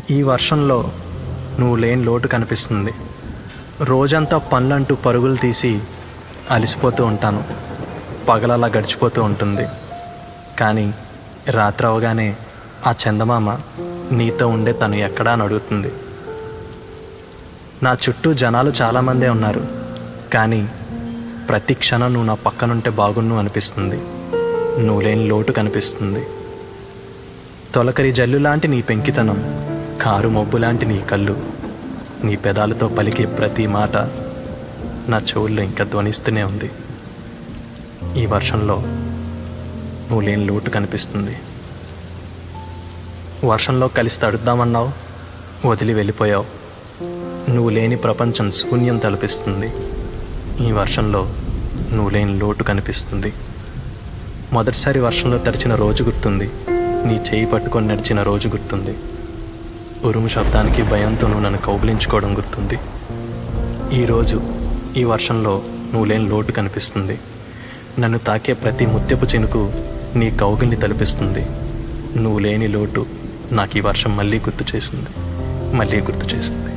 ఈ వర్షంలో నువ్వు లేని లోటు కనిపిస్తుంది రోజంతా పనులంటూ పరుగులు తీసి అలసిపోతూ ఉంటాను పగలలా గడిచిపోతూ ఉంటుంది కానీ రాత్రి అవగానే ఆ చందమామ నీతో ఉండే తను ఎక్కడా అని అడుగుతుంది నా చుట్టూ జనాలు చాలామందే ఉన్నారు కానీ ప్రతి క్షణం నువ్వు నా పక్కనుంటే బాగున్ను అనిపిస్తుంది నువ్వు లేని లోటు కనిపిస్తుంది తొలకరి జల్లు లాంటి నీ పెంకితనం కారు మబ్బు లాంటి నీ కళ్ళు నీ పెదాలతో పలికే ప్రతి మాట నా చెవుల్లో ఇంకా ధ్వనిస్తూనే ఉంది ఈ వర్షంలో నువ్వు లేని లోటు కనిపిస్తుంది వర్షంలో కలిసి తడుద్దామన్నావు వదిలి వెళ్ళిపోయావు నువ్వు లేని ప్రపంచం శూన్యం తలపిస్తుంది ఈ వర్షంలో నువ్వు లేని లోటు కనిపిస్తుంది మొదటిసారి వర్షంలో తడిచిన రోజు గుర్తుంది నీ చేయి పట్టుకొని నడిచిన రోజు గుర్తుంది ఉరుము శబ్దానికి భయంతో నువ్వు నన్ను కౌగిలించుకోవడం గుర్తుంది ఈరోజు ఈ వర్షంలో నువ్వు లేని లోటు కనిపిస్తుంది నన్ను తాకే ప్రతి ముత్యపు చినుకు నీ కౌగిల్ని తలిపిస్తుంది నువ్వు లేని లోటు నాకు ఈ వర్షం మళ్ళీ గుర్తు చేసింది మళ్ళీ గుర్తు చేసింది